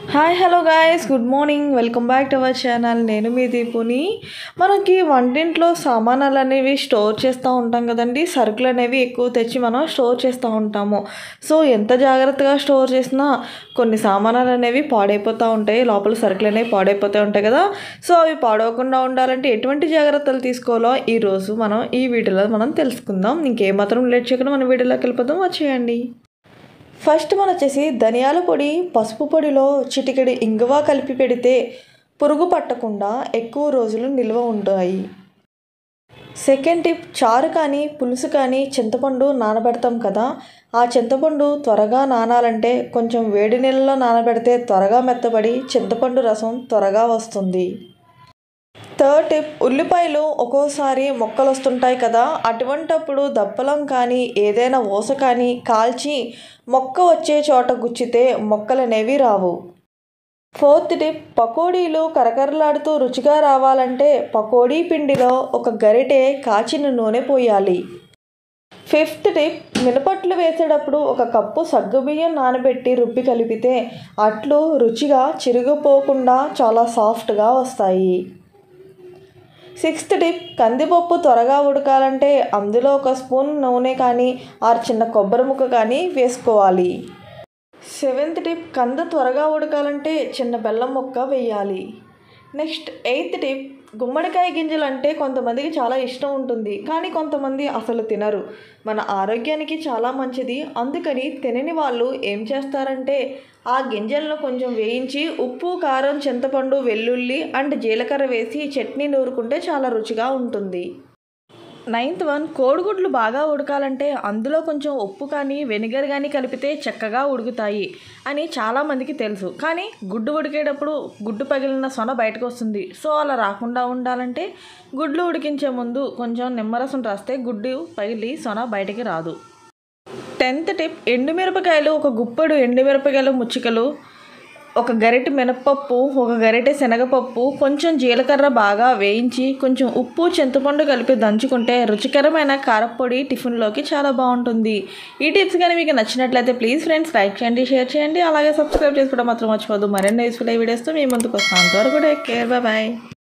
hi hello guys good morning welcome back to our channel నేను మీ దీపుని మనకి వంటింట్లో సామానాలు అనేవి స్టోర్ చేస్తూ ఉంటాం కదండి సరుకులు అనేవి ఎక్కువ తెచ్చి మనం స్టోర్ చేస్తూ ఉంటాము సో ఎంత జాగ్రత్తగా స్టోర్ చేసినా కొన్ని సామానాలు అనేవి పాడైపోతూ ఉంటాయి లోపల సరుకులు అనేవి పాడైపోతూ ఉంటాయి కదా సో అవి పాడవకుండా ఉండాలంటే ఎటువంటి జాగ్రత్తలు తీసుకోవాలో ఈరోజు మనం ఈ వీడియోలో మనం తెలుసుకుందాం ఇంకేమాత్రం లేట్ చేయకుండా మన వీడియోలోకి వెళ్ళిపోదాం వచ్చేయండి ఫస్ట్ మనం వచ్చేసి ధనియాల పొడి పసుపు పొడిలో చిటికెడి ఇంగువ కలిపి పెడితే పురుగు పట్టకుండా ఎక్కువ రోజులు నిల్వ ఉంటాయి సెకండ్ టిప్ చారు కానీ పులుసు కానీ చింతపండు నానబెడతాం కదా ఆ చింతపండు త్వరగా నానాలంటే కొంచెం వేడి నీళ్ళలో నానబెడితే త్వరగా మెత్తబడి చింతపండు రసం త్వరగా వస్తుంది థర్డ్ టిప్ ఉల్లిపాయలు ఒక్కోసారి మొక్కలు వస్తుంటాయి కదా అటువంటప్పుడు దప్పలం కానీ ఏదైనా ఊస కానీ కాల్చి మొక్క వచ్చే చోట గుచ్చితే మొక్కలు అనేవి రావు ఫోర్త్ టిప్ పకోడీలు కరకరలాడుతూ రుచిగా రావాలంటే పకోడీ పిండిలో ఒక గరిటె కాచిన నూనె పోయాలి ఫిఫ్త్ టిప్ మినపట్లు వేసేటప్పుడు ఒక కప్పు సగ్గుబియ్యం నానబెట్టి రుబ్బి కలిపితే అట్లు రుచిగా చిరిగిపోకుండా చాలా సాఫ్ట్గా వస్తాయి సిక్స్త్ టిప్ కందిపప్పు త్వరగా ఉడకాలంటే అందులో ఒక స్పూన్ నూనె కానీ ఆరు చిన్న కొబ్బరి ముక్క కానీ వేసుకోవాలి సెవెంత్ టిప్ కంద త్వరగా ఉడకాలంటే చిన్న బెల్లం ముక్క వేయాలి నెక్స్ట్ ఎయిత్ టిప్ గుమ్మడికాయ గింజలు అంటే కొంతమందికి చాలా ఇష్టం ఉంటుంది కానీ కొంతమంది అసలు తినరు మన ఆరోగ్యానికి చాలా మంచిది అందుకని తినని వాళ్ళు ఏం చేస్తారంటే ఆ గింజలను కొంచెం వేయించి ఉప్పు కారం చింతపండు వెల్లుల్లి అండ్ జీలకర్ర వేసి చట్నీ నూరుకుంటే చాలా రుచిగా ఉంటుంది నైన్త్ వన్ కోడిగుడ్లు బాగా ఉడకాలంటే అందులో కొంచెం ఉప్పు కానీ వెనిగర్ కానీ కలిపితే చక్కగా ఉడుకుతాయి అని చాలామందికి తెలుసు కానీ గుడ్డు ఉడికేటప్పుడు గుడ్డు పగిలిన సొన బయటకు వస్తుంది సో అలా రాకుండా ఉండాలంటే గుడ్లు ఉడికించే ముందు కొంచెం నిమ్మరసం రాస్తే గుడ్డు పగిలి సొన బయటికి రాదు టెన్త్ టిప్ ఎండుమిరపకాయలు ఒక గుప్పెడు ఎండుమిరపకాయలు ముచ్చికలు ఒక గరిటె మినపప్పు ఒక గరిటె శనగపప్పు కొంచెం జీలకర్ర బాగా వేయించి కొంచెం ఉప్పు చింతపండు కలిపి దంచుకుంటే రుచికరమైన కారపొడి టిఫిన్లోకి చాలా బాగుంటుంది ఈ టిప్స్ కానీ మీకు నచ్చినట్లయితే ప్లీజ్ ఫ్రెండ్స్ లైక్ చేయండి షేర్ చేయండి అలాగే సబ్స్క్రైబ్ చేసుకోవడం మాత్రం మర్చిపోదు మరిన్ని యూస్ఫుల్ వీడియోస్తో మీ ముందుకు వస్తాను అంతవరకు టేక్ కేర్ బాయ్